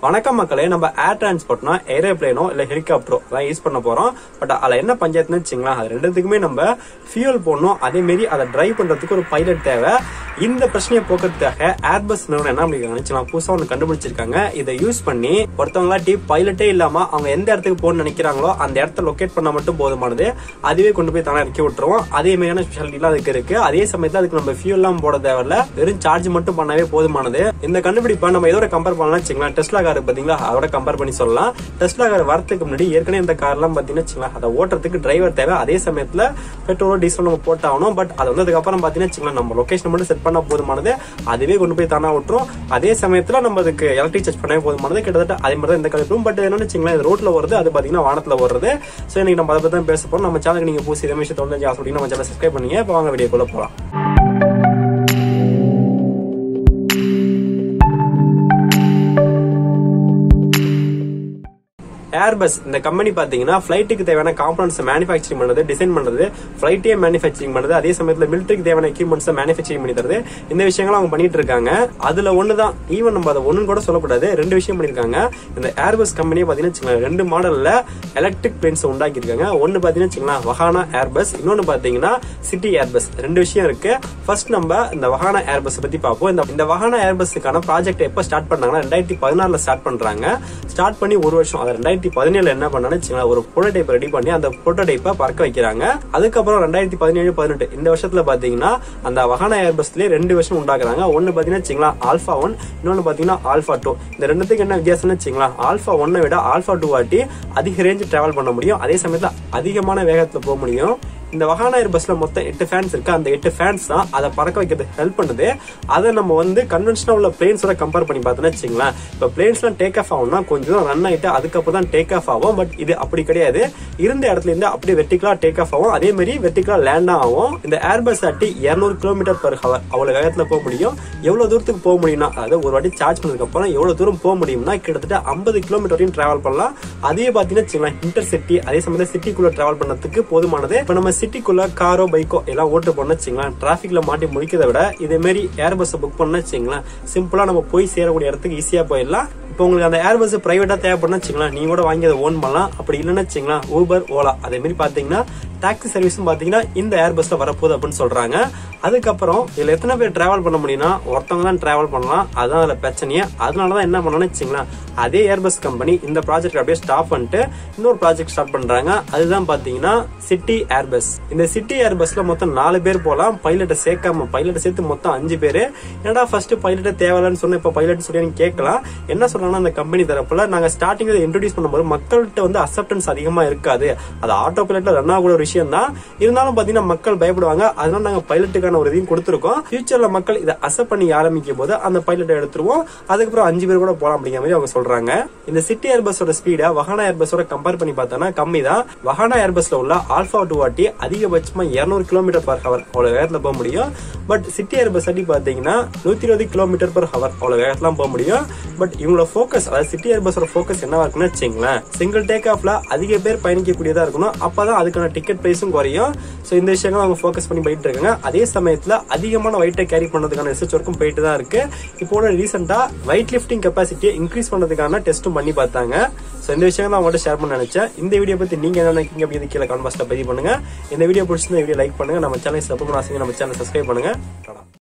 வணக்கம் மக்களே நம்ம ஏர் டிரான்ஸ்போர்ட்னா ஏரோப்ளேனோ இல்ல ஹெலிகாப்டரோ அதான் யூஸ் பண்ண போறோம் பட் அதுல என்ன பஞ்சாயத்துன்னு வச்சுங்களேன் அது ரெண்டுத்துக்குமே நம்ம ஃபியூல் போடணும் அதே மாரி அதை டிரைவ் பண்றதுக்கு ஒரு பைலட் தேவை இந்த பிரச்சனையை போக்குறதுக்காக ஏர்பஸ் நிறுவனம் என்ன பண்ணிருக்காங்க புதுசா ஒன்று கண்டுபிடிச்சிருக்காங்க இதை யூஸ் பண்ணி ஒருத்தவங்களாட்டி பைலட்டே இல்லாம அவங்க எந்த இடத்துக்கு போகணும்னு நினைக்கிறாங்களோ அந்த இடத்த லொகேட் பண்ண மட்டும் போதுமானது அதுவே கொண்டு போய் தானே இறக்கி விட்டுருவோம் அதே மாதிரியான ஸ்பெஷாலிட்டிலாம் அதுக்கு இருக்கு அதே சமயத்துல அதுக்கு நம்ம ஃபியூல் எல்லாம் போட தேவையில்ல வெறும் சார்ஜ் மட்டும் பண்ணவே போதுமானது இந்த கண்டுபிடிப்பை நம்ம இதோட கம்பேர் பண்ணலாம் வச்சுக்கலாம் டெஸ்லா கார் பாத்தீங்களா அதோட கம்பேர் பண்ணி சொல்லலாம் டெஸ்லா கார் வரதுக்கு முன்னாடி ஏற்கனவே இந்த கார்லாம் பாத்தீங்கன்னா வச்சுக்கலாம் அதை ஓட்டுறதுக்கு டிரைவர் தேவை அதே சமயத்துல பெட்ரோல் டீசல் நம்ம போட்டாகணும் பட் அது வந்து அதுக்கப்புறம் பாத்தீங்கன்னா வச்சுக்கலாம் நம்ம லொகேஷன் மட்டும் செட் பண்ண போதுமானது அதுவே கொண்டு போய் தானா விட்டுரும் அதே சமயத்துல நம்ம அதுக்கு எலக்ட்ரிக் சார்ஜ் பண்ணவே போதுமானது கிட்டத்தட்ட அதே மாதிரி தான் இந்த கழிப்பும் பட் என்னன்னு வச்சுங்களேன் இது ரோட்ல வருது அது பாத்தீங்கன்னா வானத்துல வருது சோ இன்னைக்கு நம்ம அதை பத்தி தான் பேச போறோம் நம்ம சேனலுக்கு நீங்க புதுசு இதே விஷயத்தை வந்து அப்படின்னு நம்ம சேனல் சப்ஸ்கிரைப் பண்ணீங்க இப்போ வாங்க வீடியோக்குள்ள போலாம் ஏர்பஸ் இந்த கம்பெனி பாத்தீங்கன்னா ஃபிளைட்டுக்கு தேவையான காம்பனன்ட்ஸ் மேனுஃபேக்சரிங் பண்றது டிசைன் பண்றது ஃபிளைட்டே மேனுஃபேக்சரிங் பண்றது அதே சமயத்துல மிலிட்டரிக்கு தேவையான எக்யூப்மெண்ட்ஸ் மேனுஃபேக்சரிங் பண்ணி தருது இந்த விஷயங்களும் அவங்க பண்ணிட்டு இருக்காங்க அதுல ஒண்ணுதான் ஈவன் நம்ம அதை ஒண்ணு கூட சொல்லக்கூடாது ரெண்டு விஷயம் பண்ணிருக்காங்க இந்த ஏர்பஸ் கம்பெனியை பாத்தீங்கன்னா வச்சுக்கோங்களேன், ரெண்டு மாடல்ல எலக்ட்ரிக் பிளேன்ஸ் உண்டாக்கி இருக்காங்க ஒன்னு பாத்தீங்கன்னா வச்சுக்கோங்களேன், வஹானா ஏர்பஸ் இன்னொன்னு பாத்தீங்கன்னா சிட்டி ஏர்பஸ் ரெண்டு விஷயம் இருக்கு ஃபர்ஸ்ட் நம்ம இந்த வஹானா ஏர்பஸ் பத்தி பார்ப்போம் இந்த இந்த வஹானா ஏர்பஸ்க்கான ப்ராஜெக்ட் எப்ப ஸ்டார்ட் பண்ணாங்கன்னா ரெண்டாயிரத்தி பதினாறுல ஸ்டார்ட் பண்றாங்க ஸ்டார்ட் பண்ணி ஒரு வருஷம் அது ரெண்டாயிரத்தி பதினேழுல என்ன பண்ணான்னு வச்சுக்கோங்களேன், ஒரு புரோடைப் ரெடி பண்ணி அந்த புரோட்டோடைப்பை பறக்க வைக்கிறாங்க அதுக்கப்புறம் ரெண்டாயிரத்தி பதினேழு பதினெட்டு இந்த வருஷத்துல பாத்தீங்கன்னா அந்த வஹானா ஏர்பஸ்லயே ரெண்டு வருஷம் உண்டாக்குறாங்க ஒன்னு பாத்தீங்கன்னா வச்சுங்களா ஆல்பா ஒன் இன்னொன்னு பாத்தீங்கன்னா ஆல்பா டூ இந்த ரெண்டுத்துக்கு என்ன வித்தியாசம்னு வச்சுங்களா ஆல்பா ஒன்னை விட ஆல்பா டூ வாட்டி அதிக ரேஞ்ச் டிராவல் பண்ண முடியும் அதே சமயத்துல அதிகமான வேகத்துல போக முடியும் இந்த வகானா ஏர் பஸ்ல மொத்தம் எட்டு ஃபேன்ஸ் இருக்கு அந்த எட்டு ஃபேன்ஸ் தான் அதை பறக்க வைக்கிறதுக்கு ஹெல்ப் பண்ணுது அதை நம்ம வந்து கன்வென்ஷனா உள்ள பிளேன்ஸோட கம்பேர் பண்ணி பார்த்தோம்னா வச்சுங்களேன் இப்போ பிளேன்ஸ்லாம் டேக் ஆஃப் ஆகும்னா கொஞ்சம் ரன் ஆயிட்டு அதுக்கப்புறம் தான் டேக் ஆஃப் ஆகும் பட் இது அப்படி கிடையாது இருந்த இடத்துல இருந்து அப்படியே வெர்டிகலா டேக் ஆஃப் ஆகும் அதே மாதிரி வெர்டிகலா லேண்ட் ஆகும் இந்த ஏர் பஸ் ஆட்டி இருநூறு கிலோமீட்டர் பர் ஹவர் அவ்வளவு வேகத்துல போக முடியும் எவ்வளவு தூரத்துக்கு போக முடியும்னா அதாவது ஒரு வாட்டி சார்ஜ் பண்ணதுக்கு அப்புறம் எவ்வளவு தூரம் போக முடியும்னா கிட்டத்தட்ட ஐம்பது கிலோமீட்டர் வரையும் டிராவல் பண்ணலாம் அதே பாத்தீங்கன்னா வச்சுக்கலாம் இன்டர் சிட்டி அதே சமயத்துல சிட்டிக்குள்ள டிராவல் பண்ணதுக்கு போதுமானது இப்ப நம்ம சிட்டிக்குள்ள காரோ பைக்கோ எல்லாம் ஓட்டு பண்ண வச்சுங்களேன் டிராபிக்ல மாட்டி முடிக்கிறத விட இதே மாதிரி ஏர் பஸ் புக் பண்ண வச்சுங்களேன் சிம்பிளா நம்ம போய் சேரக்கூடிய இடத்துக்கு ஈஸியா போயிடலாம் இப்போ உங்களுக்கு அந்த ஏர் பஸ் பிரைவேட்டா தேவைப்படுனா வச்சுங்களேன் நீங்க கூட வாங்கி அதை ஓன் பண்ணலாம் அப்படி இல்லைன்னு வச்சுங்களேன் ஊபர் ஓலா அதே மாதிரி பாத்தீங்கன்னா டாக்ஸி சர்வீஸும் பாத்தீங்கன்னா இந்த ஏர் பஸ்ல வரப்போகுது அப்படின்னு சொல்றாங்க அதுக்கப்புறம் இதுல எத்தனை பேர் டிராவல் பண்ண முடியும்னா ஒருத்தவங்க தான் டிராவல் பண்ணலாம் அதுதான் அதுல பிரச்சனையே அதனாலதான் என்ன பண்ணணும்னு வச்சுங்களேன் அதே ஏர்பஸ் கம்பெனி இந்த ப்ராஜெக்ட் அப்படியே ஸ்டாப் பண்ணிட்டு இன்னொரு ப்ராஜெக்ட் ஸ்டார்ட் பண்றாங்க அதுதான் பாத்தீங்கன்னா சிட்டி ஏர்பஸ் இந்த சிட்டி ஏர்பஸ்ல மொத்தம் நாலு பேர் போலாம் பைலட்டை சேர்க்காம பைலட்டை சேர்த்து மொத்தம் அஞ்சு பேரு என்னடா ஃபர்ஸ்ட் பைலட்டை தேவையில்லன்னு சொன்ன இப்ப பைலட் சொல்லி கேட்கலாம் என்ன சொல்றாங்கன்னா அந்த கம்பெனி தரப்புல நாங்க ஸ்டார்டிங் இன்ட்ரோடியூஸ் பண்ணும்போது மக்கள்கிட்ட வந்து அக்செப்டன்ஸ் அதிகமா இருக்காது அது ஆட்டோ பைலட்ல ரன் ஆகக்கூடிய ஒரு விஷயம் தான் இருந்தாலும் பாத்தீங்கன்னா மக்கள் பயப்படுவாங்க அதனால நாங்க பைலட்டுக்கான ஒரு இதையும் கொடுத்துருக்கோம் ஃபியூச்சர்ல மக்கள் இதை அக்செப்ட் பண்ணி ஆரம்பிக்கும் போது அந்த பைலட்டை எடுத்துருவோம் அதுக்கப்புறம் அஞ்சு பேர் கூட போலாம் அப்படிங்கிற மாதிரி அவங்க சொல்றாங்க இந்த சிட்டி ஏர்பஸோட ஸ்பீட வஹானா ஏர்பஸோட கம்பேர் பண்ணி பார்த்தோம்னா கம்மி தான் வஹானா ஏர்பஸ்ல உள்ள ஆல்பா டூ வாட்டி அதிகபட்சமா இருநூறு கிலோமீட்டர் பர் ஹவர் அவ்வளவு வேகத்துல போக முடியும் பட் சிட்டி ஏர்பஸ் அடி பாத்தீங்கன்னா நூத்தி இருபது கிலோமீட்டர் பர் ஹவர் அவ்வளவு வேகத்துல போக முடியும் பட் இவங்களோட ஃபோக்கஸ் அதாவது சிட்டி ஏர்பஸோட ஃபோக்கஸ் என்னவா இருக்குன்னு வச்சுங்களேன் சிங்கிள் டேக் ஆஃப்ல அதிக பேர் பயணிக்கக்கூடியதா இருக்கணும் அப்பதான் அதுக்கான டிக்கெட் பிரைஸும் குறையும் சோ இந்த விஷயங்கள் அவங்க ஃபோக்கஸ் பண்ணி போயிட்டு இருக்காங்க அதே சமயத்துல அதிகமான வெயிட்டை கேரி பண்றதுக்கான ரிசர்ச் ஒர்க்கும் போயிட்டு தான் இருக்கு இப்போ ரீசெண்டா வெயிட் லிஃப்டிங் கெப்பாசிட்டியை இன்க்ரீஸ் பண்றதுக்கான டெஸ்ட்டும் பண்ணி பார்த்தாங்க சோ இந்த விஷயம் தான் உங்கள்கிட்ட ஷேர் பண்ண நினைச்சேன் இந்த வீடியோ பத்தி நீங்க என்ன நினைக்கிறீங்க அப்படின்னு கீழே கான்பாஸ்ல பதிவு பண்ணுங்க இந்த வீடியோ பிடிச்சிருந்தா வீடியோ லைக் பண்ணுங்க நம்ம சேனல் சப்போர்ட் பண்ண ஆசைங்க நம்ம சேனல் சப்ஸ்கிரைப் பண்ணுங்க